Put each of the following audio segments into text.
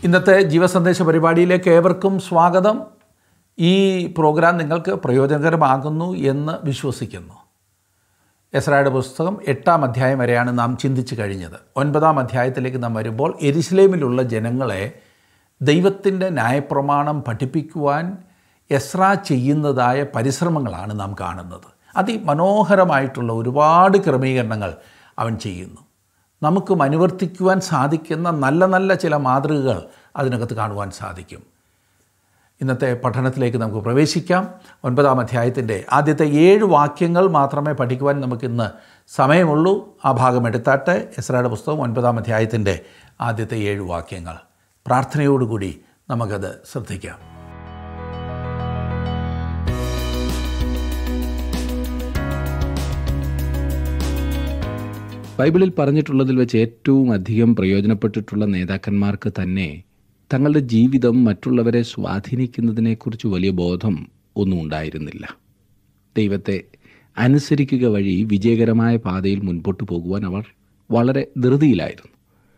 ഇന്നത്തെ ജീവസന്ദേശ പരിപാടിയിലേക്ക് ഏവർക്കും സ്വാഗതം ഈ പ്രോഗ്രാം നിങ്ങൾക്ക് പ്രയോജനകരമാകുന്നു എന്ന് വിശ്വസിക്കുന്നു എസ്രായുടെ പുസ്തകം എട്ടാം അധ്യായം വരെയാണ് നാം ചിന്തിച്ചു കഴിഞ്ഞത് ഒൻപതാം അധ്യായത്തിലേക്ക് നാം വരുമ്പോൾ എരിശിലേമിലുള്ള ജനങ്ങളെ ദൈവത്തിൻ്റെ ന്യായപ്രമാണം പഠിപ്പിക്കുവാൻ എസ്ര ചെയ്യുന്നതായ പരിശ്രമങ്ങളാണ് നാം കാണുന്നത് അതിമനോഹരമായിട്ടുള്ള ഒരുപാട് ക്രമീകരണങ്ങൾ അവൻ ചെയ്യുന്നു നമുക്കും അനുവർത്തിക്കുവാൻ സാധിക്കുന്ന നല്ല നല്ല ചില മാതൃകകൾ അതിനകത്ത് കാണുവാൻ സാധിക്കും ഇന്നത്തെ പഠനത്തിലേക്ക് നമുക്ക് പ്രവേശിക്കാം ഒൻപതാം അധ്യായത്തിൻ്റെ ആദ്യത്തെ ഏഴ് വാക്യങ്ങൾ മാത്രമേ പഠിക്കുവാൻ നമുക്കിന്ന് സമയമുള്ളൂ ആ ഭാഗം എടുത്താട്ടെ എസ്രയുടെ പുസ്തകം ഒൻപതാം അധ്യായത്തിൻ്റെ ആദ്യത്തെ ഏഴ് വാക്യങ്ങൾ പ്രാർത്ഥനയോടുകൂടി നമുക്കത് ശ്രദ്ധിക്കാം ബൈബിളിൽ പറഞ്ഞിട്ടുള്ളതിൽ വെച്ച് ഏറ്റവും അധികം പ്രയോജനപ്പെട്ടിട്ടുള്ള നേതാക്കന്മാർക്ക് തന്നെ തങ്ങളുടെ ജീവിതം മറ്റുള്ളവരെ സ്വാധീനിക്കുന്നതിനെക്കുറിച്ച് വലിയ ബോധം ഒന്നും ഉണ്ടായിരുന്നില്ല ദൈവത്തെ അനുസരിക്കുക വഴി വിജയകരമായ പാതയിൽ മുൻപോട്ട് പോകുവാൻ അവർ വളരെ ധൃതിയിലായിരുന്നു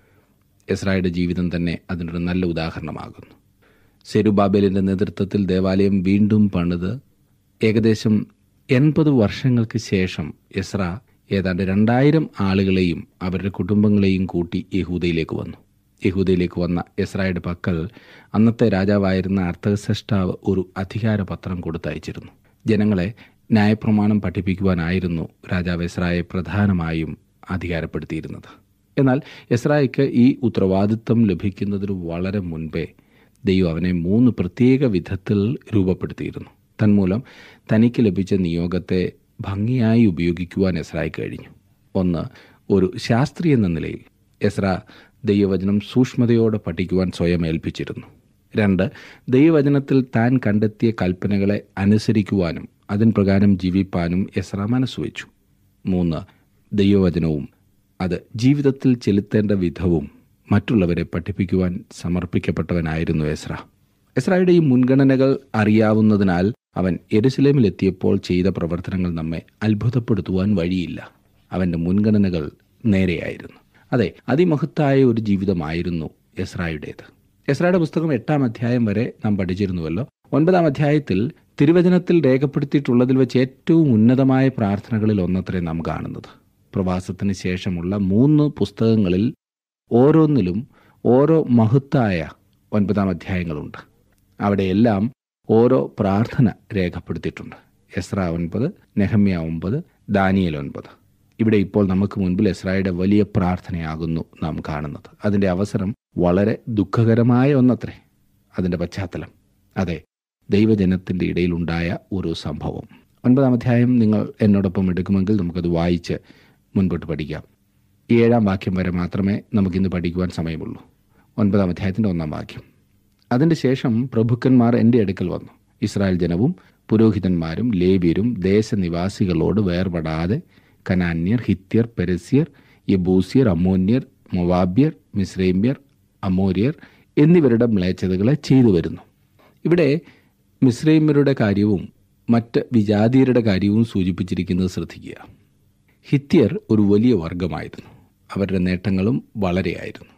എസ്രായുടെ ജീവിതം തന്നെ അതിനൊരു നല്ല ഉദാഹരണമാകുന്നു സെരുബാബേലിൻ്റെ നേതൃത്വത്തിൽ ദേവാലയം വീണ്ടും പണിത് ഏകദേശം എൺപത് വർഷങ്ങൾക്ക് ശേഷം എസ്ര ഏതാണ്ട് രണ്ടായിരം ആളുകളെയും അവരുടെ കുടുംബങ്ങളെയും കൂട്ടി യഹൂദയിലേക്ക് വന്നു യഹൂദയിലേക്ക് വന്ന എസ്രായുടെ പക്കൽ അന്നത്തെ രാജാവായിരുന്ന അർത്ഥസഷ്ടാവ് ഒരു അധികാരപത്രം കൊടുത്തയച്ചിരുന്നു ജനങ്ങളെ ന്യായപ്രമാണം പഠിപ്പിക്കുവാനായിരുന്നു രാജാവ് എസ്രായെ പ്രധാനമായും അധികാരപ്പെടുത്തിയിരുന്നത് എന്നാൽ എസ്രായ്ക്ക് ഈ ഉത്തരവാദിത്വം ലഭിക്കുന്നതിന് വളരെ മുൻപേ ദൈവം അവനെ മൂന്ന് പ്രത്യേക വിധത്തിൽ രൂപപ്പെടുത്തിയിരുന്നു തന്മൂലം തനിക്ക് ലഭിച്ച നിയോഗത്തെ ഭംഗിയായി ഉപയോഗിക്കുവാൻ എസ്രായി കഴിഞ്ഞു ഒന്ന് ഒരു ശാസ്ത്രി എന്ന നിലയിൽ എസ്ര ദൈവവചനം സൂക്ഷ്മതയോടെ പഠിക്കുവാൻ സ്വയം ഏൽപ്പിച്ചിരുന്നു രണ്ട് ദൈവവചനത്തിൽ താൻ കണ്ടെത്തിയ കൽപ്പനകളെ അനുസരിക്കുവാനും അതിൻ പ്രകാരം ജീവിപ്പാനും എസ്ര മനസ്സുവെച്ചു മൂന്ന് ദൈവവചനവും അത് ജീവിതത്തിൽ ചെലുത്തേണ്ട വിധവും മറ്റുള്ളവരെ പഠിപ്പിക്കുവാൻ സമർപ്പിക്കപ്പെട്ടവനായിരുന്നു എസ്ര എസ്രായുടെ ഈ മുൻഗണനകൾ അറിയാവുന്നതിനാൽ അവൻ എരുസലേമിലെത്തിയപ്പോൾ ചെയ്ത പ്രവർത്തനങ്ങൾ നമ്മെ അത്ഭുതപ്പെടുത്തുവാൻ വഴിയില്ല അവൻ്റെ മുൻഗണനകൾ നേരെയായിരുന്നു അതെ അതിമഹത്തായ ഒരു ജീവിതമായിരുന്നു എസ്രായുടേത് എസ്രായുടെ പുസ്തകം എട്ടാം അധ്യായം വരെ നാം പഠിച്ചിരുന്നുവല്ലോ ഒൻപതാം അധ്യായത്തിൽ തിരുവചനത്തിൽ രേഖപ്പെടുത്തിയിട്ടുള്ളതിൽ വെച്ച് ഏറ്റവും ഉന്നതമായ പ്രാർത്ഥനകളിൽ ഒന്നത്രേ നാം കാണുന്നത് പ്രവാസത്തിന് ശേഷമുള്ള മൂന്ന് പുസ്തകങ്ങളിൽ ഓരോന്നിലും ഓരോ മഹത്തായ ഒൻപതാം അധ്യായങ്ങളുണ്ട് അവിടെയെല്ലാം ഓരോ പ്രാർത്ഥന രേഖപ്പെടുത്തിയിട്ടുണ്ട് എസ്ര ഒൻപത് നെഹമ്യ ഒമ്പത് ദാനിയൽ ഒൻപത് ഇവിടെ ഇപ്പോൾ നമുക്ക് മുൻപിൽ എസ്രായുടെ വലിയ പ്രാർത്ഥനയാകുന്നു നാം കാണുന്നത് അതിൻ്റെ അവസരം വളരെ ദുഃഖകരമായ ഒന്നത്രേ അതിൻ്റെ പശ്ചാത്തലം അതെ ദൈവജനത്തിൻ്റെ ഇടയിലുണ്ടായ ഒരു സംഭവം ഒൻപതാം അധ്യായം നിങ്ങൾ എന്നോടൊപ്പം എടുക്കുമെങ്കിൽ നമുക്കത് വായിച്ച് മുൻപോട്ട് പഠിക്കാം ഏഴാം വാക്യം വരെ മാത്രമേ നമുക്കിന്ന് പഠിക്കുവാൻ സമയമുള്ളൂ ഒൻപതാം അധ്യായത്തിൻ്റെ ഒന്നാം വാക്യം അതിൻ്റെ ശേഷം പ്രഭുക്കന്മാർ എൻ്റെ അടുക്കൽ വന്നു ഇസ്രായേൽ ജനവും പുരോഹിതന്മാരും ലേവ്യരും ദേശനിവാസികളോട് വേർപെടാതെ കനാന്യർ ഹിത്യർ പെരസ്യർ യബൂസിയർ അമ്മോന്യർ മൊവാബ്യർ മിസ്രൈമ്യർ അമോര്യർ എന്നിവരുടെ മ്ലേച്ഛതകളെ ചെയ്തു വരുന്നു ഇവിടെ മിസ്രൈമ്യരുടെ കാര്യവും മറ്റ് വിജാതീയരുടെ കാര്യവും സൂചിപ്പിച്ചിരിക്കുന്നത് ശ്രദ്ധിക്കുക ഹിത്യർ ഒരു വലിയ വർഗമായിരുന്നു അവരുടെ നേട്ടങ്ങളും വളരെയായിരുന്നു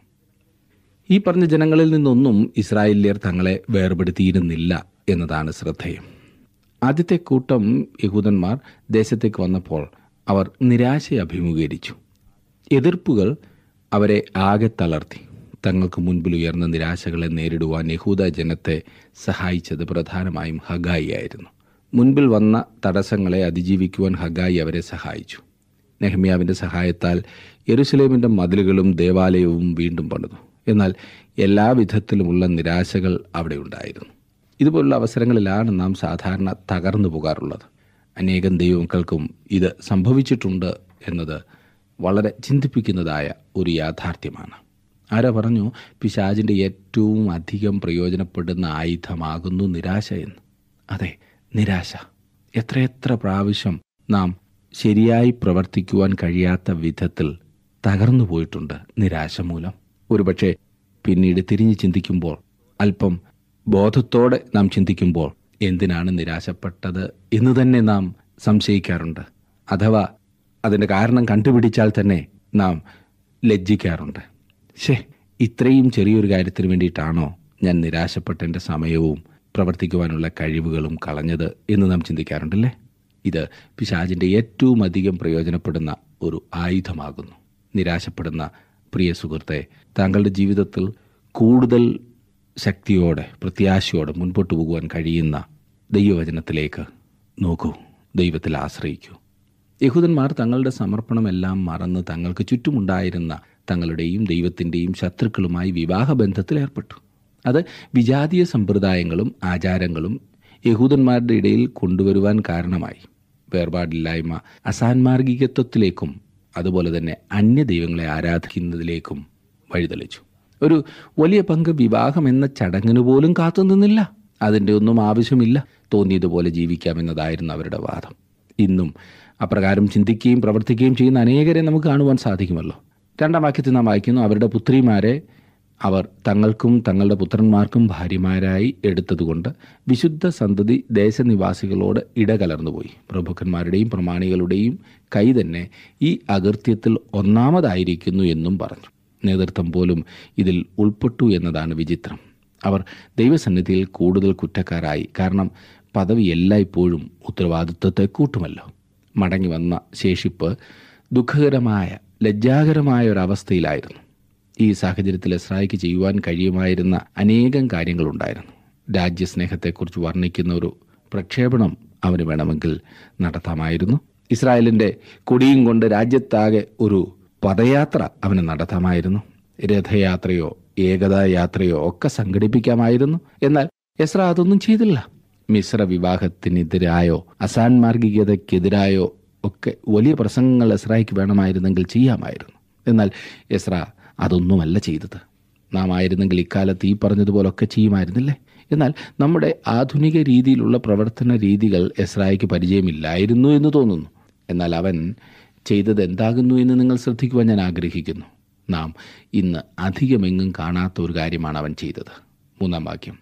ഈ പറഞ്ഞ ജനങ്ങളിൽ നിന്നൊന്നും ഇസ്രായേലിയർ തങ്ങളെ വേർപെടുത്തിയിരുന്നില്ല എന്നതാണ് ശ്രദ്ധേയം ആദ്യത്തെ കൂട്ടം യഹൂദന്മാർ ദേശത്തേക്ക് വന്നപ്പോൾ അവർ നിരാശ അഭിമുഖീകരിച്ചു എതിർപ്പുകൾ അവരെ ആകെ തളർത്തി തങ്ങൾക്ക് മുൻപിൽ ഉയർന്ന നിരാശകളെ നേരിടുവാൻ യഹൂദ ജനത്തെ സഹായിച്ചത് പ്രധാനമായും ഹഗായി ആയിരുന്നു മുൻപിൽ വന്ന തടസ്സങ്ങളെ അതിജീവിക്കുവാൻ ഹഗായി അവരെ സഹായിച്ചു നെഹ്മിയാവിൻ്റെ സഹായത്താൽ യെരുസലേമിൻ്റെ മതിലുകളും ദേവാലയവും വീണ്ടും പണിതു എന്നാൽ എല്ലാ വിധത്തിലുമുള്ള നിരാശകൾ അവിടെ ഉണ്ടായിരുന്നു ഇതുപോലുള്ള അവസരങ്ങളിലാണ് നാം സാധാരണ തകർന്നു പോകാറുള്ളത് അനേകം ദൈവങ്ങൾക്കും ഇത് സംഭവിച്ചിട്ടുണ്ട് എന്നത് വളരെ ചിന്തിപ്പിക്കുന്നതായ ഒരു യാഥാർത്ഥ്യമാണ് ആരാ പറഞ്ഞു പിശാജിൻ്റെ ഏറ്റവും അധികം പ്രയോജനപ്പെടുന്ന ആയുധമാകുന്നു നിരാശ എന്ന് അതെ നിരാശ എത്രയെത്ര പ്രാവശ്യം നാം ശരിയായി പ്രവർത്തിക്കുവാൻ കഴിയാത്ത വിധത്തിൽ തകർന്നു പോയിട്ടുണ്ട് നിരാശ മൂലം ഒരുപക്ഷെ പിന്നീട് തിരിഞ്ഞു ചിന്തിക്കുമ്പോൾ അല്പം ബോധത്തോടെ നാം ചിന്തിക്കുമ്പോൾ എന്തിനാണ് നിരാശപ്പെട്ടത് എന്ന് തന്നെ നാം സംശയിക്കാറുണ്ട് അഥവാ അതിൻ്റെ കാരണം കണ്ടുപിടിച്ചാൽ തന്നെ നാം ലജ്ജിക്കാറുണ്ട് ശേ ഇത്രയും ചെറിയൊരു കാര്യത്തിന് വേണ്ടിയിട്ടാണോ ഞാൻ നിരാശപ്പെട്ട എൻ്റെ സമയവും പ്രവർത്തിക്കുവാനുള്ള കഴിവുകളും കളഞ്ഞത് എന്ന് നാം ചിന്തിക്കാറുണ്ടല്ലേ ഇത് പിശാചിൻ്റെ ഏറ്റവും അധികം പ്രയോജനപ്പെടുന്ന ഒരു ആയുധമാകുന്നു നിരാശപ്പെടുന്ന പ്രിയ സുഹൃത്തെ താങ്കളുടെ ജീവിതത്തിൽ കൂടുതൽ ശക്തിയോടെ പ്രത്യാശയോടെ മുൻപോട്ട് പോകുവാൻ കഴിയുന്ന ദൈവവചനത്തിലേക്ക് നോക്കൂ ദൈവത്തിൽ ആശ്രയിക്കൂ യഹൂദന്മാർ തങ്ങളുടെ സമർപ്പണമെല്ലാം മറന്ന് തങ്ങൾക്ക് ചുറ്റുമുണ്ടായിരുന്ന തങ്ങളുടെയും ദൈവത്തിൻ്റെയും ശത്രുക്കളുമായി വിവാഹബന്ധത്തിൽ ഏർപ്പെട്ടു അത് വിജാതീയ സമ്പ്രദായങ്ങളും ആചാരങ്ങളും യഹൂദന്മാരുടെ ഇടയിൽ കൊണ്ടുവരുവാൻ കാരണമായി വേർപാടില്ലായ്മ അസാൻമാർഗികത്വത്തിലേക്കും അതുപോലെ തന്നെ അന്യ ദൈവങ്ങളെ ആരാധിക്കുന്നതിലേക്കും വഴിതെളിച്ചു ഒരു വലിയ പങ്ക് വിവാഹം എന്ന ചടങ്ങിന് പോലും കാത്തുനിന്നില്ല അതിൻ്റെ ഒന്നും ആവശ്യമില്ല തോന്നിയതുപോലെ ജീവിക്കാമെന്നതായിരുന്നു അവരുടെ വാദം ഇന്നും അപ്രകാരം ചിന്തിക്കുകയും പ്രവർത്തിക്കുകയും ചെയ്യുന്ന അനേകരെ നമുക്ക് കാണുവാൻ സാധിക്കുമല്ലോ രണ്ടാം വാക്യത്തിൽ നാം വായിക്കുന്നു അവരുടെ പുത്രിമാരെ അവർ തങ്ങൾക്കും തങ്ങളുടെ പുത്രന്മാർക്കും ഭാര്യമാരായി എടുത്തതുകൊണ്ട് വിശുദ്ധ സന്തതി ദേശനിവാസികളോട് ഇടകലർന്നുപോയി പ്രഭുക്കന്മാരുടെയും പ്രമാണികളുടെയും കൈ തന്നെ ഈ അകൃത്യത്തിൽ ഒന്നാമതായിരിക്കുന്നു എന്നും പറഞ്ഞു നേതൃത്വം പോലും ഇതിൽ ഉൾപ്പെട്ടു എന്നതാണ് വിചിത്രം അവർ ദൈവസന്നിധിയിൽ കൂടുതൽ കുറ്റക്കാരായി കാരണം പദവി എല്ലായ്പ്പോഴും ഉത്തരവാദിത്വത്തെ കൂട്ടുമല്ലോ മടങ്ങി വന്ന ശേഷിപ്പ് ദുഃഖകരമായ ലജ്ജാകരമായ ഒരവസ്ഥയിലായിരുന്നു ഈ സാഹചര്യത്തിൽ എസ്രായിക്ക് ചെയ്യുവാൻ കഴിയുമായിരുന്ന അനേകം കാര്യങ്ങളുണ്ടായിരുന്നു രാജ്യസ്നേഹത്തെക്കുറിച്ച് വർണ്ണിക്കുന്ന ഒരു പ്രക്ഷേപണം അവന് വേണമെങ്കിൽ നടത്താമായിരുന്നു ഇസ്രായേലിൻ്റെ കൊടിയും കൊണ്ട് രാജ്യത്താകെ ഒരു പദയാത്ര അവന് നടത്താമായിരുന്നു രഥയാത്രയോ ഏകതാ യാത്രയോ ഒക്കെ സംഘടിപ്പിക്കാമായിരുന്നു എന്നാൽ എസ്ര അതൊന്നും ചെയ്തില്ല മിശ്ര വിവാഹത്തിനെതിരായോ അസാൻമാർഗികതയ്ക്കെതിരായോ ഒക്കെ വലിയ പ്രസംഗങ്ങൾ എസ്രായിക്ക് വേണമായിരുന്നെങ്കിൽ ചെയ്യാമായിരുന്നു എന്നാൽ എസ്ര അതൊന്നുമല്ല ചെയ്തത് നാം ആയിരുന്നെങ്കിൽ ഇക്കാലത്ത് ഈ പറഞ്ഞതുപോലൊക്കെ ചെയ്യുമായിരുന്നില്ലേ എന്നാൽ നമ്മുടെ ആധുനിക രീതിയിലുള്ള പ്രവർത്തന രീതികൾ എസ്രായിക്ക് പരിചയമില്ലായിരുന്നു എന്ന് തോന്നുന്നു എന്നാൽ അവൻ ചെയ്തത് എന്താകുന്നു എന്ന് നിങ്ങൾ ശ്രദ്ധിക്കുവാൻ ഞാൻ ആഗ്രഹിക്കുന്നു നാം ഇന്ന് അധികമെങ്ങും കാണാത്ത ഒരു കാര്യമാണ് അവൻ ചെയ്തത് മൂന്നാം വാക്യം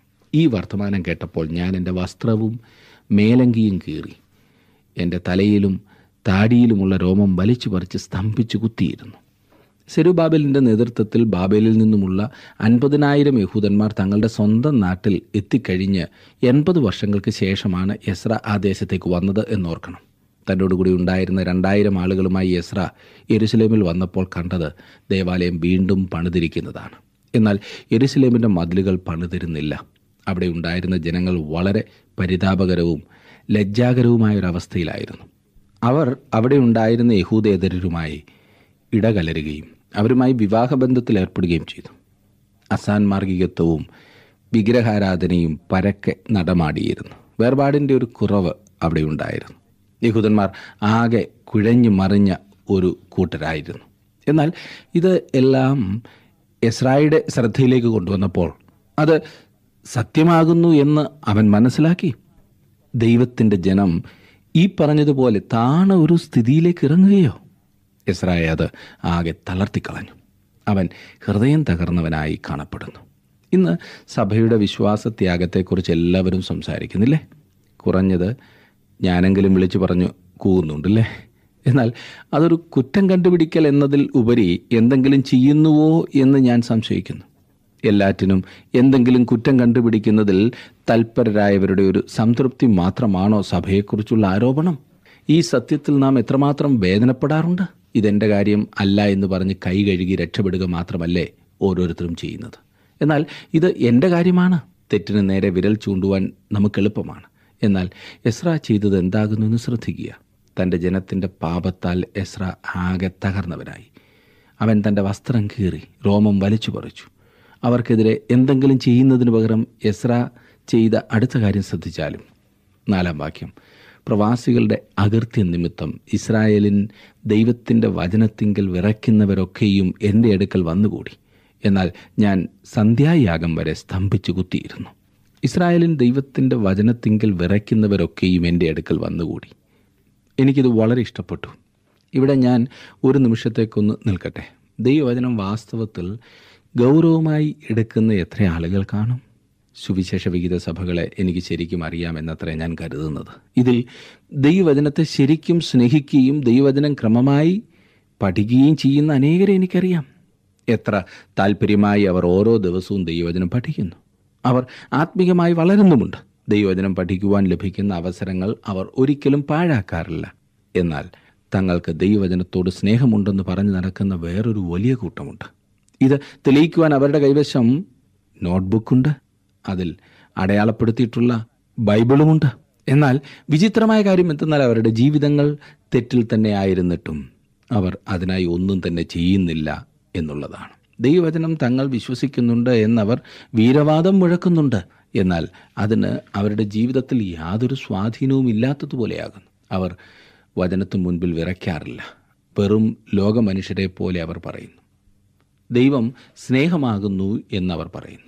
ഈ വർത്തമാനം കേട്ടപ്പോൾ ഞാൻ എൻ്റെ വസ്ത്രവും മേലങ്കിയും കീറി എൻ്റെ തലയിലും താടിയിലുമുള്ള രോമം വലിച്ചു പറിച്ച് സ്തംഭിച്ചു കുത്തിയിരുന്നു സെരുബാബലിൻ്റെ നേതൃത്വത്തിൽ ബാബേലിൽ നിന്നുമുള്ള അൻപതിനായിരം യഹൂദന്മാർ തങ്ങളുടെ സ്വന്തം നാട്ടിൽ എത്തിക്കഴിഞ്ഞ് എൺപത് വർഷങ്ങൾക്ക് ശേഷമാണ് എസ്ര ആ ദേശത്തേക്ക് വന്നത് എന്നോർക്കണം തന്നോടുകൂടി ഉണ്ടായിരുന്ന രണ്ടായിരം ആളുകളുമായി എസ്ര യെരുസലേമിൽ വന്നപ്പോൾ കണ്ടത് ദേവാലയം വീണ്ടും പണിതിരിക്കുന്നതാണ് എന്നാൽ യെരുസലേമിൻ്റെ മതിലുകൾ പണിതിരുന്നില്ല അവിടെ ഉണ്ടായിരുന്ന ജനങ്ങൾ വളരെ പരിതാപകരവും ലജ്ജാകരവുമായ ഒരവസ്ഥയിലായിരുന്നു അവർ അവിടെ ഉണ്ടായിരുന്ന യഹൂദേതരരുമായി ഇടകലരുകയും അവരുമായി വിവാഹബന്ധത്തിൽ ഏർപ്പെടുകയും ചെയ്തു അസാൻമാർഗികത്വവും വിഗ്രഹാരാധനയും പരക്കെ നടമാടിയിരുന്നു വേർപാടിൻ്റെ ഒരു കുറവ് അവിടെ ഉണ്ടായിരുന്നു യഹൂദന്മാർ ആകെ കുഴഞ്ഞു മറിഞ്ഞ ഒരു കൂട്ടരായിരുന്നു എന്നാൽ ഇത് എല്ലാം എസ്രായുടെ ശ്രദ്ധയിലേക്ക് കൊണ്ടുവന്നപ്പോൾ അത് സത്യമാകുന്നു എന്ന് അവൻ മനസ്സിലാക്കി ദൈവത്തിൻ്റെ ജനം ഈ പറഞ്ഞതുപോലെ താണ ഒരു സ്ഥിതിയിലേക്ക് ഇറങ്ങുകയോ ഇസ്രായേൽ അത് ആകെ തളർത്തിക്കളഞ്ഞു അവൻ ഹൃദയം തകർന്നവനായി കാണപ്പെടുന്നു ഇന്ന് സഭയുടെ വിശ്വാസത്യാഗത്തെക്കുറിച്ച് എല്ലാവരും സംസാരിക്കുന്നില്ലേ കുറഞ്ഞത് ഞാനെങ്കിലും വിളിച്ചു പറഞ്ഞു കൂവുന്നുണ്ടല്ലേ എന്നാൽ അതൊരു കുറ്റം കണ്ടുപിടിക്കൽ എന്നതിൽ ഉപരി എന്തെങ്കിലും ചെയ്യുന്നുവോ എന്ന് ഞാൻ സംശയിക്കുന്നു എല്ലാറ്റിനും എന്തെങ്കിലും കുറ്റം കണ്ടുപിടിക്കുന്നതിൽ തൽപരരായവരുടെ ഒരു സംതൃപ്തി മാത്രമാണോ സഭയെക്കുറിച്ചുള്ള ആരോപണം ഈ സത്യത്തിൽ നാം എത്രമാത്രം വേദനപ്പെടാറുണ്ട് ഇതെൻ്റെ കാര്യം അല്ല എന്ന് പറഞ്ഞ് കൈ കഴുകി രക്ഷപ്പെടുക മാത്രമല്ലേ ഓരോരുത്തരും ചെയ്യുന്നത് എന്നാൽ ഇത് എൻ്റെ കാര്യമാണ് തെറ്റിന് നേരെ വിരൽ ചൂണ്ടുവാൻ നമുക്ക് എളുപ്പമാണ് എന്നാൽ എസ്ര ചെയ്തത് എന്താകുന്നു എന്ന് ശ്രദ്ധിക്കുക തൻ്റെ ജനത്തിൻ്റെ പാപത്താൽ എസ്ര ആകെ തകർന്നവനായി അവൻ തൻ്റെ വസ്ത്രം കീറി രോമം വലിച്ചു പറിച്ചു അവർക്കെതിരെ എന്തെങ്കിലും ചെയ്യുന്നതിന് പകരം എസ്ര ചെയ്ത അടുത്ത കാര്യം ശ്രദ്ധിച്ചാലും നാലാം വാക്യം പ്രവാസികളുടെ അകൃത്യ നിമിത്തം ഇസ്രായേലിൻ ദൈവത്തിൻ്റെ വചനത്തിങ്കൽ വിറയ്ക്കുന്നവരൊക്കെയും എൻ്റെ അടുക്കൽ വന്നുകൂടി എന്നാൽ ഞാൻ സന്ധ്യായാഗം വരെ സ്തംഭിച്ചു കുത്തിയിരുന്നു ഇസ്രായേലിൻ ദൈവത്തിൻ്റെ വചനത്തിങ്കൽ വിറയ്ക്കുന്നവരൊക്കെയും എൻ്റെ അടുക്കൽ വന്നുകൂടി എനിക്കിത് വളരെ ഇഷ്ടപ്പെട്ടു ഇവിടെ ഞാൻ ഒരു നിമിഷത്തേക്കൊന്ന് നിൽക്കട്ടെ ദൈവവചനം വാസ്തവത്തിൽ ഗൗരവമായി എടുക്കുന്ന എത്ര ആളുകൾ കാണും സുവിശേഷ വിഹിത സഭകളെ എനിക്ക് ശരിക്കും അറിയാമെന്നത്ര ഞാൻ കരുതുന്നത് ഇതിൽ ദൈവവചനത്തെ ശരിക്കും സ്നേഹിക്കുകയും ദൈവവചനം ക്രമമായി പഠിക്കുകയും ചെയ്യുന്ന അനേകരെ എനിക്കറിയാം എത്ര താല്പര്യമായി അവർ ഓരോ ദിവസവും ദൈവവചനം പഠിക്കുന്നു അവർ ആത്മീയമായി വളരുന്നുമുണ്ട് ദൈവവചനം പഠിക്കുവാൻ ലഭിക്കുന്ന അവസരങ്ങൾ അവർ ഒരിക്കലും പാഴാക്കാറില്ല എന്നാൽ തങ്ങൾക്ക് ദൈവവചനത്തോട് സ്നേഹമുണ്ടെന്ന് പറഞ്ഞു നടക്കുന്ന വേറൊരു വലിയ കൂട്ടമുണ്ട് ഇത് തെളിയിക്കുവാൻ അവരുടെ കൈവശം നോട്ട്ബുക്കുണ്ട് അതിൽ അടയാളപ്പെടുത്തിയിട്ടുള്ള ബൈബിളുമുണ്ട് എന്നാൽ വിചിത്രമായ കാര്യം എന്തെന്നാൽ അവരുടെ ജീവിതങ്ങൾ തെറ്റിൽ തന്നെ ആയിരുന്നിട്ടും അവർ അതിനായി ഒന്നും തന്നെ ചെയ്യുന്നില്ല എന്നുള്ളതാണ് ദൈവവചനം തങ്ങൾ വിശ്വസിക്കുന്നുണ്ട് എന്നവർ വീരവാദം മുഴക്കുന്നുണ്ട് എന്നാൽ അതിന് അവരുടെ ജീവിതത്തിൽ യാതൊരു സ്വാധീനവും ഇല്ലാത്തതുപോലെയാകുന്നു അവർ വചനത്തിനു മുൻപിൽ വിറയ്ക്കാറില്ല വെറും ലോകമനുഷ്യരെ പോലെ അവർ പറയുന്നു ദൈവം സ്നേഹമാകുന്നു എന്നവർ പറയുന്നു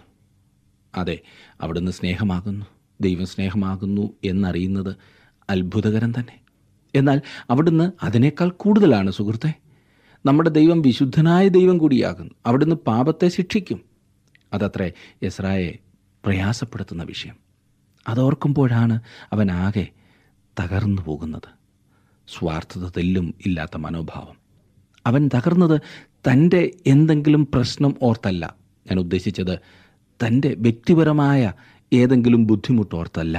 അതെ അവിടുന്ന് സ്നേഹമാകുന്നു ദൈവം സ്നേഹമാകുന്നു എന്നറിയുന്നത് അത്ഭുതകരം തന്നെ എന്നാൽ അവിടുന്ന് അതിനേക്കാൾ കൂടുതലാണ് സുഹൃത്തെ നമ്മുടെ ദൈവം വിശുദ്ധനായ ദൈവം കൂടിയാകുന്നു അവിടുന്ന് പാപത്തെ ശിക്ഷിക്കും അതത്രേ യസ്രായെ പ്രയാസപ്പെടുത്തുന്ന വിഷയം അതോർക്കുമ്പോഴാണ് അവൻ ആകെ തകർന്നു പോകുന്നത് സ്വാർത്ഥത തെല്ലും ഇല്ലാത്ത മനോഭാവം അവൻ തകർന്നത് തൻ്റെ എന്തെങ്കിലും പ്രശ്നം ഓർത്തല്ല ഞാൻ ഉദ്ദേശിച്ചത് തൻ്റെ വ്യക്തിപരമായ ഏതെങ്കിലും ബുദ്ധിമുട്ടോർത്തല്ല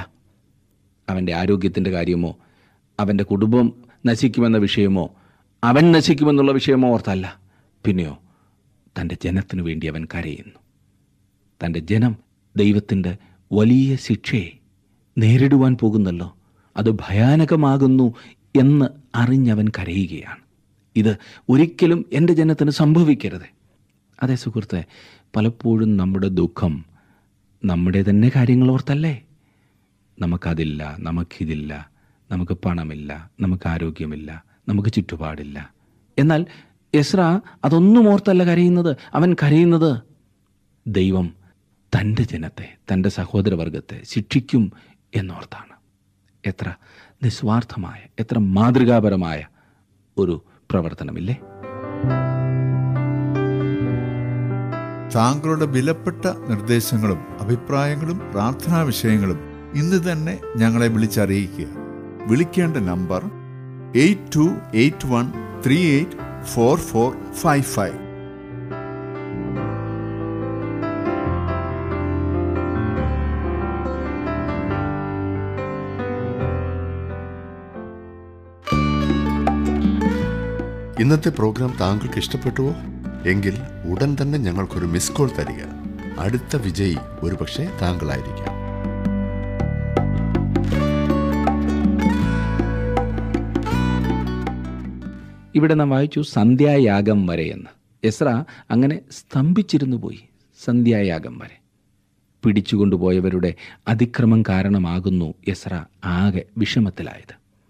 അവൻ്റെ ആരോഗ്യത്തിൻ്റെ കാര്യമോ അവൻ്റെ കുടുംബം നശിക്കുമെന്ന വിഷയമോ അവൻ നശിക്കുമെന്നുള്ള വിഷയമോ ഓർത്തല്ല പിന്നെയോ തൻ്റെ ജനത്തിനു വേണ്ടി അവൻ കരയുന്നു തൻ്റെ ജനം ദൈവത്തിൻ്റെ വലിയ ശിക്ഷയെ നേരിടുവാൻ പോകുന്നല്ലോ അത് ഭയാനകമാകുന്നു എന്ന് അറിഞ്ഞവൻ കരയുകയാണ് ഇത് ഒരിക്കലും എൻ്റെ ജനത്തിന് സംഭവിക്കരുത് അതെ സുഹൃത്തെ പലപ്പോഴും നമ്മുടെ ദുഃഖം നമ്മുടെ തന്നെ കാര്യങ്ങൾ ഓർത്തല്ലേ നമുക്കതില്ല നമുക്കിതില്ല നമുക്ക് പണമില്ല നമുക്ക് ആരോഗ്യമില്ല നമുക്ക് ചുറ്റുപാടില്ല എന്നാൽ എസ്ര അതൊന്നും ഓർത്തല്ല കരയുന്നത് അവൻ കരയുന്നത് ദൈവം തൻ്റെ ജനത്തെ തൻ്റെ സഹോദരവർഗത്തെ ശിക്ഷിക്കും എന്നോർത്താണ് എത്ര നിസ്വാർത്ഥമായ എത്ര മാതൃകാപരമായ ഒരു പ്രവർത്തനമില്ലേ താങ്കളുടെ വിലപ്പെട്ട നിർദ്ദേശങ്ങളും അഭിപ്രായങ്ങളും പ്രാർത്ഥനാ വിഷയങ്ങളും ഇന്ന് തന്നെ ഞങ്ങളെ വിളിച്ചറിയിക്കുക വിളിക്കേണ്ട number eight two eight one three eight four four five five ഇന്നത്തെ പ്രോഗ്രാം താങ്കൾക്ക് ഇഷ്ടപ്പെട്ടുവോ എങ്കിൽ ഉടൻ തന്നെ ഞങ്ങൾക്കൊരു മിസ് കോൾ തരിക അടുത്ത വിജയി ഒരുപക്ഷെ താങ്കളായിരിക്കാം ഇവിടെ നാം വായിച്ചു സന്ധ്യായാഗം വരെ എന്ന് എസ്ര അങ്ങനെ സ്തംഭിച്ചിരുന്നു പോയി സന്ധ്യായാഗം വരെ പിടിച്ചുകൊണ്ടുപോയവരുടെ അതിക്രമം കാരണമാകുന്നു എസ്ര ആകെ വിഷമത്തിലായത്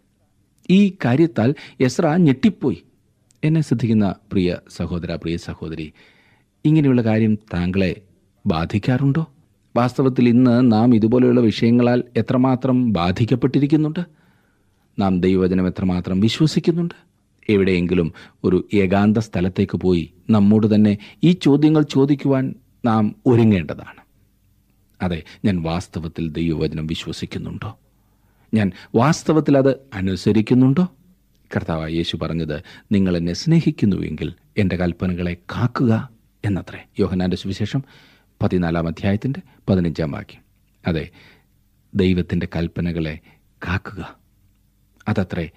ഈ കാര്യത്താൽ എസ്ര ഞെട്ടിപ്പോയി എന്നെ ശ്രദ്ധിക്കുന്ന പ്രിയ സഹോദര പ്രിയ സഹോദരി ഇങ്ങനെയുള്ള കാര്യം താങ്കളെ ബാധിക്കാറുണ്ടോ വാസ്തവത്തിൽ ഇന്ന് നാം ഇതുപോലെയുള്ള വിഷയങ്ങളാൽ എത്രമാത്രം ബാധിക്കപ്പെട്ടിരിക്കുന്നുണ്ട് നാം ദൈവവചനം എത്രമാത്രം വിശ്വസിക്കുന്നുണ്ട് എവിടെയെങ്കിലും ഒരു ഏകാന്ത സ്ഥലത്തേക്ക് പോയി നമ്മോട് തന്നെ ഈ ചോദ്യങ്ങൾ ചോദിക്കുവാൻ നാം ഒരുങ്ങേണ്ടതാണ് അതെ ഞാൻ വാസ്തവത്തിൽ ദൈവവചനം വിശ്വസിക്കുന്നുണ്ടോ ഞാൻ വാസ്തവത്തിൽ അത് അനുസരിക്കുന്നുണ്ടോ കർത്താവ് യേശു പറഞ്ഞത് നിങ്ങൾ എന്നെ സ്നേഹിക്കുന്നുവെങ്കിൽ എൻ്റെ കൽപ്പനകളെ കാക്കുക എന്നത്രേ യോഹനാൻ്റെ സുവിശേഷം പതിനാലാം അധ്യായത്തിൻ്റെ പതിനഞ്ചാം വാക്യം അതെ ദൈവത്തിൻ്റെ കൽപ്പനകളെ കാക്കുക അതത്രേ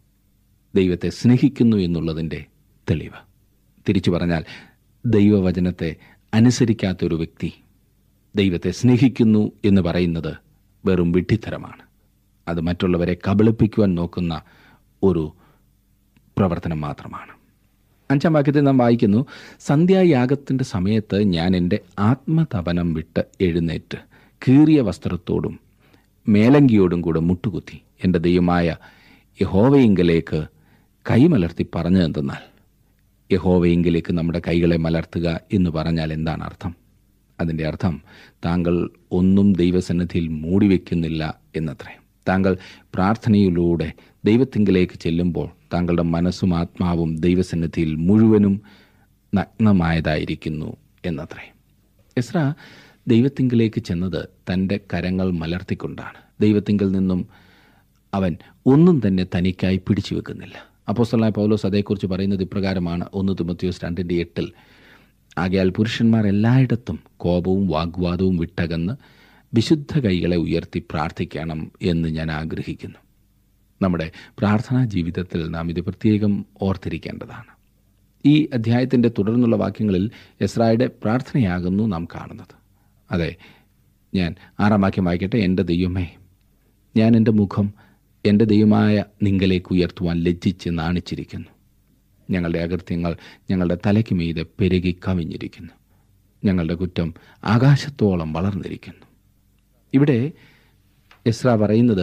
ദൈവത്തെ സ്നേഹിക്കുന്നു എന്നുള്ളതിൻ്റെ തെളിവ് തിരിച്ചു പറഞ്ഞാൽ ദൈവവചനത്തെ അനുസരിക്കാത്തൊരു വ്യക്തി ദൈവത്തെ സ്നേഹിക്കുന്നു എന്ന് പറയുന്നത് വെറും വിഡ്ഢിത്തരമാണ് അത് മറ്റുള്ളവരെ കബളിപ്പിക്കുവാൻ നോക്കുന്ന ഒരു പ്രവർത്തനം മാത്രമാണ് അഞ്ചാം വാക്യത്തിൽ നാം വായിക്കുന്നു സന്ധ്യായാഗത്തിൻ്റെ സമയത്ത് ഞാൻ എൻ്റെ ആത്മതപനം വിട്ട് എഴുന്നേറ്റ് കീറിയ വസ്ത്രത്തോടും മേലങ്കിയോടും കൂടെ മുട്ടുകുത്തി എൻ്റെ ദൈവമായ യഹോവയിങ്കലേക്ക് കൈമലർത്തി പറഞ്ഞു എന്തെന്നാൽ യഹോവയിങ്കിലേക്ക് നമ്മുടെ കൈകളെ മലർത്തുക എന്ന് പറഞ്ഞാൽ എന്താണ് അർത്ഥം അതിൻ്റെ അർത്ഥം താങ്കൾ ഒന്നും ദൈവസന്നിധിയിൽ മൂടിവെക്കുന്നില്ല എന്നത്രേ താങ്കൾ പ്രാർത്ഥനയിലൂടെ ദൈവത്തിങ്കിലേക്ക് ചെല്ലുമ്പോൾ താങ്കളുടെ മനസ്സും ആത്മാവും ദൈവസന്നിധിയിൽ മുഴുവനും നഗ്നമായതായിരിക്കുന്നു എന്നത്രേ എസ്ര ദൈവത്തിങ്കിലേക്ക് ചെന്നത് തൻ്റെ കരങ്ങൾ മലർത്തിക്കൊണ്ടാണ് ദൈവത്തിങ്കിൽ നിന്നും അവൻ ഒന്നും തന്നെ തനിക്കായി പിടിച്ചു വെക്കുന്നില്ല അപ്പോസ്തലനായ പൗലോസ് അതേക്കുറിച്ച് പറയുന്നത് ഇപ്രകാരമാണ് ഒന്ന് തിമത്യോസ് രണ്ടിൻ്റെ എട്ടിൽ ആകയാൽ പുരുഷന്മാർ എല്ലായിടത്തും കോപവും വാഗ്വാദവും വിട്ടകന്ന് വിശുദ്ധ കൈകളെ ഉയർത്തി പ്രാർത്ഥിക്കണം എന്ന് ഞാൻ ആഗ്രഹിക്കുന്നു നമ്മുടെ പ്രാർത്ഥനാ ജീവിതത്തിൽ നാം ഇത് പ്രത്യേകം ഓർത്തിരിക്കേണ്ടതാണ് ഈ അധ്യായത്തിൻ്റെ തുടർന്നുള്ള വാക്യങ്ങളിൽ എസ്രായുടെ പ്രാർത്ഥനയാകുന്നു നാം കാണുന്നത് അതെ ഞാൻ ആറാം വാക്യം വായിക്കട്ടെ എൻ്റെ ദൈവമേ ഞാൻ എൻ്റെ മുഖം എൻ്റെ ദൈവമായ നിങ്കലേക്ക് ഉയർത്തുവാൻ ലജ്ജിച്ച് നാണിച്ചിരിക്കുന്നു ഞങ്ങളുടെ അകൃത്യങ്ങൾ ഞങ്ങളുടെ തലയ്ക്ക് മീതെ പെരുകി കവിഞ്ഞിരിക്കുന്നു ഞങ്ങളുടെ കുറ്റം ആകാശത്തോളം വളർന്നിരിക്കുന്നു ഇവിടെ എസ്ര പറയുന്നത്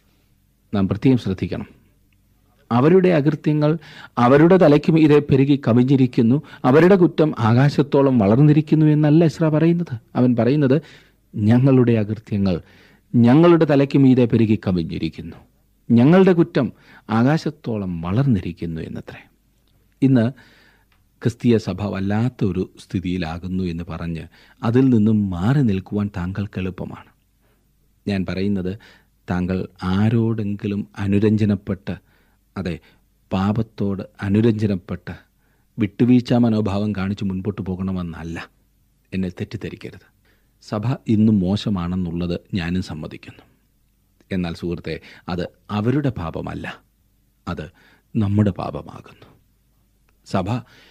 നാം പ്രത്യേകം ശ്രദ്ധിക്കണം അവരുടെ അകൃത്യങ്ങൾ അവരുടെ തലയ്ക്ക് മീതെ പെരുകി കവിഞ്ഞിരിക്കുന്നു അവരുടെ കുറ്റം ആകാശത്തോളം വളർന്നിരിക്കുന്നു എന്നല്ല എസ്ര പറയുന്നത് അവൻ പറയുന്നത് ഞങ്ങളുടെ അകൃത്യങ്ങൾ ഞങ്ങളുടെ തലയ്ക്ക് മീതെ പെരുകി കവിഞ്ഞിരിക്കുന്നു ഞങ്ങളുടെ കുറ്റം ആകാശത്തോളം വളർന്നിരിക്കുന്നു എന്നത്രേ ഇന്ന് ക്രിസ്തീയ സഭ വല്ലാത്ത ഒരു സ്ഥിതിയിലാകുന്നു എന്ന് പറഞ്ഞ് അതിൽ നിന്നും മാറി നിൽക്കുവാൻ താങ്കൾക്ക് എളുപ്പമാണ് ഞാൻ പറയുന്നത് താങ്കൾ ആരോടെങ്കിലും അനുരഞ്ജനപ്പെട്ട് അതെ പാപത്തോട് അനുരഞ്ജനപ്പെട്ട് വിട്ടുവീഴ്ച മനോഭാവം കാണിച്ച് മുൻപോട്ട് പോകണമെന്നല്ല എന്നെ തെറ്റിദ്ധരിക്കരുത് സഭ ഇന്നും മോശമാണെന്നുള്ളത് ഞാനും സമ്മതിക്കുന്നു എന്നാൽ സുഹൃത്തെ അത് അവരുടെ പാപമല്ല അത് നമ്മുടെ പാപമാകുന്നു സഭ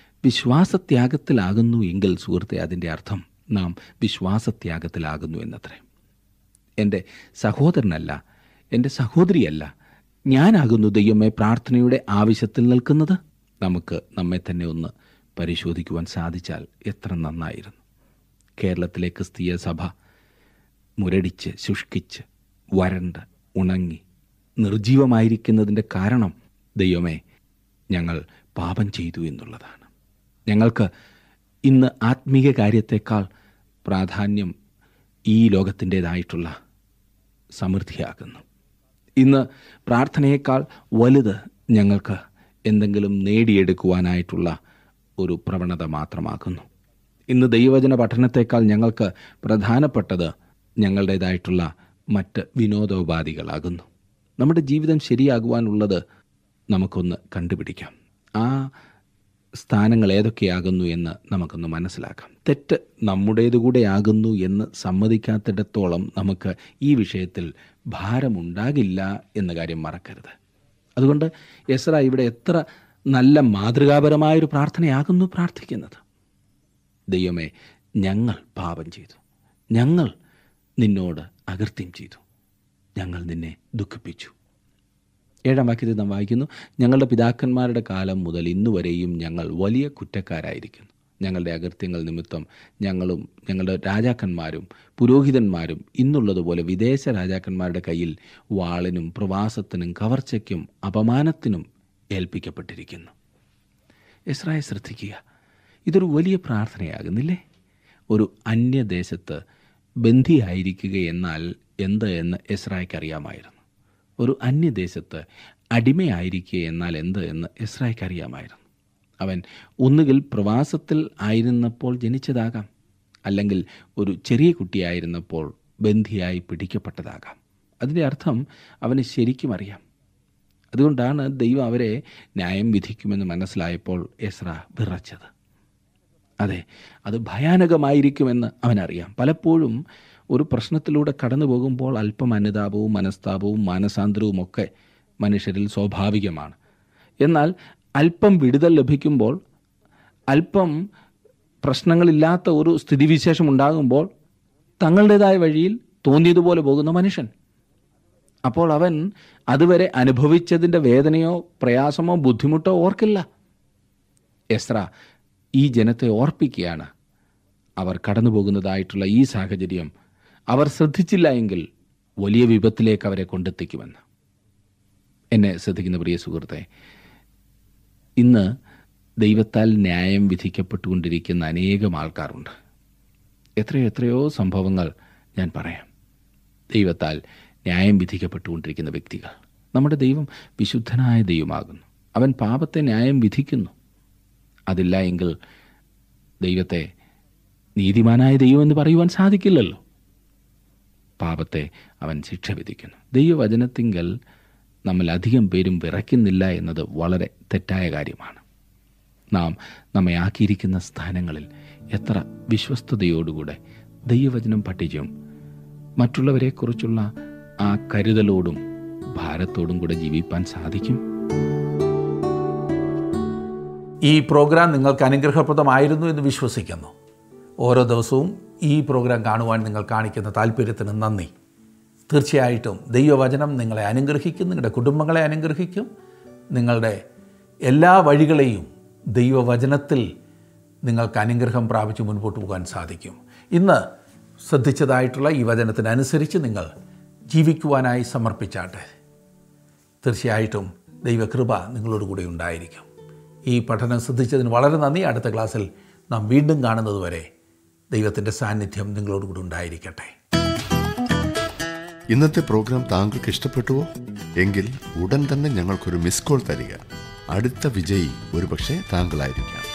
വിശ്വാസത്യാഗത്തിലാകുന്നു എങ്കിൽ സുഹൃത്തെ അതിൻ്റെ അർത്ഥം നാം വിശ്വാസത്യാഗത്തിലാകുന്നു എന്നത്രേ എൻ്റെ സഹോദരനല്ല എൻ്റെ സഹോദരിയല്ല ഞാനാകുന്നു ദൈവമേ പ്രാർത്ഥനയുടെ ആവശ്യത്തിൽ നിൽക്കുന്നത് നമുക്ക് നമ്മെ തന്നെ ഒന്ന് പരിശോധിക്കുവാൻ സാധിച്ചാൽ എത്ര നന്നായിരുന്നു കേരളത്തിലെ ക്രിസ്തീയ സഭ മുരടിച്ച് ശുഷ്കിച്ച് വരണ്ട് ഉണങ്ങി നിർജീവമായിരിക്കുന്നതിൻ്റെ കാരണം ദൈവമേ ഞങ്ങൾ പാപം ചെയ്തു എന്നുള്ളതാണ് ഞങ്ങൾക്ക് ഇന്ന് ആത്മീയ കാര്യത്തേക്കാൾ പ്രാധാന്യം ഈ ലോകത്തിൻ്റേതായിട്ടുള്ള സമൃദ്ധിയാകുന്നു ഇന്ന് പ്രാർത്ഥനയേക്കാൾ വലുത് ഞങ്ങൾക്ക് എന്തെങ്കിലും നേടിയെടുക്കുവാനായിട്ടുള്ള ഒരു പ്രവണത മാത്രമാക്കുന്നു ഇന്ന് ദൈവവചന പഠനത്തേക്കാൾ ഞങ്ങൾക്ക് പ്രധാനപ്പെട്ടത് ഞങ്ങളുടേതായിട്ടുള്ള മറ്റ് വിനോദോപാധികളാകുന്നു നമ്മുടെ ജീവിതം ശരിയാകുവാനുള്ളത് നമുക്കൊന്ന് കണ്ടുപിടിക്കാം ആ സ്ഥാനങ്ങൾ ഏതൊക്കെയാകുന്നു എന്ന് നമുക്കൊന്ന് മനസ്സിലാക്കാം തെറ്റ് നമ്മുടേതുകൂടെയാകുന്നു എന്ന് സമ്മതിക്കാത്തിടത്തോളം നമുക്ക് ഈ വിഷയത്തിൽ ഭാരമുണ്ടാകില്ല എന്ന കാര്യം മറക്കരുത് അതുകൊണ്ട് എസ്ര ഇവിടെ എത്ര നല്ല മാതൃകാപരമായൊരു പ്രാർത്ഥനയാകുന്നു പ്രാർത്ഥിക്കുന്നത് ദൈവമേ ഞങ്ങൾ പാപം ചെയ്തു ഞങ്ങൾ നിന്നോട് അകൃത്യം ചെയ്തു ഞങ്ങൾ നിന്നെ ദുഃഖിപ്പിച്ചു ഏഴാം വാക്യത്തിൽ നാം വായിക്കുന്നു ഞങ്ങളുടെ പിതാക്കന്മാരുടെ കാലം മുതൽ ഇന്നുവരെയും ഞങ്ങൾ വലിയ കുറ്റക്കാരായിരിക്കുന്നു ഞങ്ങളുടെ അകൃത്യങ്ങൾ നിമിത്തം ഞങ്ങളും ഞങ്ങളുടെ രാജാക്കന്മാരും പുരോഹിതന്മാരും ഇന്നുള്ളതുപോലെ വിദേശ രാജാക്കന്മാരുടെ കയ്യിൽ വാളിനും പ്രവാസത്തിനും കവർച്ചയ്ക്കും അപമാനത്തിനും ഏൽപ്പിക്കപ്പെട്ടിരിക്കുന്നു ഇസ്രായേൽ ശ്രദ്ധിക്കുക ഇതൊരു വലിയ പ്രാർത്ഥനയാകുന്നില്ലേ ഒരു അന്യദേശത്ത് ബന്ധിയായിരിക്കുക എന്നാൽ എന്ത് എന്ന് ഇസ്രായേക്ക് അറിയാമായിരുന്നു ഒരു അന്യദേശത്ത് അടിമയായിരിക്കുക എന്നാൽ എന്ത് എന്ന് ഇസ്രായേക്ക് അറിയാമായിരുന്നു അവൻ ഒന്നുകിൽ പ്രവാസത്തിൽ ആയിരുന്നപ്പോൾ ജനിച്ചതാകാം അല്ലെങ്കിൽ ഒരു ചെറിയ കുട്ടിയായിരുന്നപ്പോൾ ബന്ധിയായി പിടിക്കപ്പെട്ടതാകാം അതിൻ്റെ അർത്ഥം അവന് ശരിക്കും അറിയാം അതുകൊണ്ടാണ് ദൈവം അവരെ ന്യായം വിധിക്കുമെന്ന് മനസ്സിലായപ്പോൾ എസ്ര വിറച്ചത് അതെ അത് ഭയാനകമായിരിക്കുമെന്ന് അവനറിയാം പലപ്പോഴും ഒരു പ്രശ്നത്തിലൂടെ കടന്നു പോകുമ്പോൾ അല്പം അനുതാപവും മനസ്താപവും മാനസാന്തരവും ഒക്കെ മനുഷ്യരിൽ സ്വാഭാവികമാണ് എന്നാൽ അല്പം വിടുതൽ ലഭിക്കുമ്പോൾ അല്പം പ്രശ്നങ്ങളില്ലാത്ത ഒരു സ്ഥിതിവിശേഷം ഉണ്ടാകുമ്പോൾ തങ്ങളുടേതായ വഴിയിൽ തോന്നിയതുപോലെ പോകുന്ന മനുഷ്യൻ അപ്പോൾ അവൻ അതുവരെ അനുഭവിച്ചതിൻ്റെ വേദനയോ പ്രയാസമോ ബുദ്ധിമുട്ടോ ഓർക്കില്ല എസ്ര ഈ ജനത്തെ ഓർപ്പിക്കുകയാണ് അവർ കടന്നു പോകുന്നതായിട്ടുള്ള ഈ സാഹചര്യം അവർ ശ്രദ്ധിച്ചില്ല എങ്കിൽ വലിയ വിപത്തിലേക്ക് അവരെ കൊണ്ടെത്തിക്കുമെന്ന് എന്നെ ശ്രദ്ധിക്കുന്ന പ്രിയ സുഹൃത്തെ ഇന്ന് ദൈവത്താൽ ന്യായം വിധിക്കപ്പെട്ടുകൊണ്ടിരിക്കുന്ന അനേകം ആൾക്കാരുണ്ട് എത്രയോ എത്രയോ സംഭവങ്ങൾ ഞാൻ പറയാം ദൈവത്താൽ ന്യായം വിധിക്കപ്പെട്ടുകൊണ്ടിരിക്കുന്ന വ്യക്തികൾ നമ്മുടെ ദൈവം വിശുദ്ധനായ ദൈവമാകുന്നു അവൻ പാപത്തെ ന്യായം വിധിക്കുന്നു അതില്ല എങ്കിൽ ദൈവത്തെ നീതിമാനായ ദൈവം എന്ന് പറയുവാൻ സാധിക്കില്ലല്ലോ പാപത്തെ അവൻ ശിക്ഷ വിധിക്കുന്നു ദൈവവചനത്തിങ്കൽ നമ്മൾ അധികം പേരും വിറയ്ക്കുന്നില്ല എന്നത് വളരെ തെറ്റായ കാര്യമാണ് നാം നമ്മെ ആക്കിയിരിക്കുന്ന സ്ഥാനങ്ങളിൽ എത്ര വിശ്വസ്തയോടുകൂടെ ദൈവവചനം പഠിച്ചും മറ്റുള്ളവരെക്കുറിച്ചുള്ള ആ കരുതലോടും ഭാരത്തോടും കൂടെ ജീവിപ്പാൻ സാധിക്കും ഈ പ്രോഗ്രാം നിങ്ങൾക്ക് അനുഗ്രഹപ്രദമായിരുന്നു എന്ന് വിശ്വസിക്കുന്നു ഓരോ ദിവസവും ഈ പ്രോഗ്രാം കാണുവാൻ നിങ്ങൾ കാണിക്കുന്ന താല്പര്യത്തിന് നന്ദി തീർച്ചയായിട്ടും ദൈവവചനം നിങ്ങളെ അനുഗ്രഹിക്കും നിങ്ങളുടെ കുടുംബങ്ങളെ അനുഗ്രഹിക്കും നിങ്ങളുടെ എല്ലാ വഴികളെയും ദൈവവചനത്തിൽ നിങ്ങൾക്ക് അനുഗ്രഹം പ്രാപിച്ച് മുൻപോട്ട് പോകാൻ സാധിക്കും ഇന്ന് ശ്രദ്ധിച്ചതായിട്ടുള്ള ഈ വചനത്തിനനുസരിച്ച് നിങ്ങൾ ജീവിക്കുവാനായി സമർപ്പിച്ചാട്ടെ തീർച്ചയായിട്ടും ദൈവകൃപ നിങ്ങളോട് കൂടെ ഉണ്ടായിരിക്കും ഈ പഠനം ശ്രദ്ധിച്ചതിന് വളരെ നന്ദി അടുത്ത ക്ലാസ്സിൽ നാം വീണ്ടും കാണുന്നതുവരെ ദൈവത്തിൻ്റെ സാന്നിധ്യം നിങ്ങളോട് കൂടെ ഉണ്ടായിരിക്കട്ടെ ഇന്നത്തെ പ്രോഗ്രാം താങ്കൾക്ക് ഇഷ്ടപ്പെട്ടുവോ എങ്കിൽ ഉടൻ തന്നെ ഞങ്ങൾക്കൊരു മിസ് കോൾ തരിക അടുത്ത വിജയി ഒരുപക്ഷെ താങ്കളായിരിക്കാം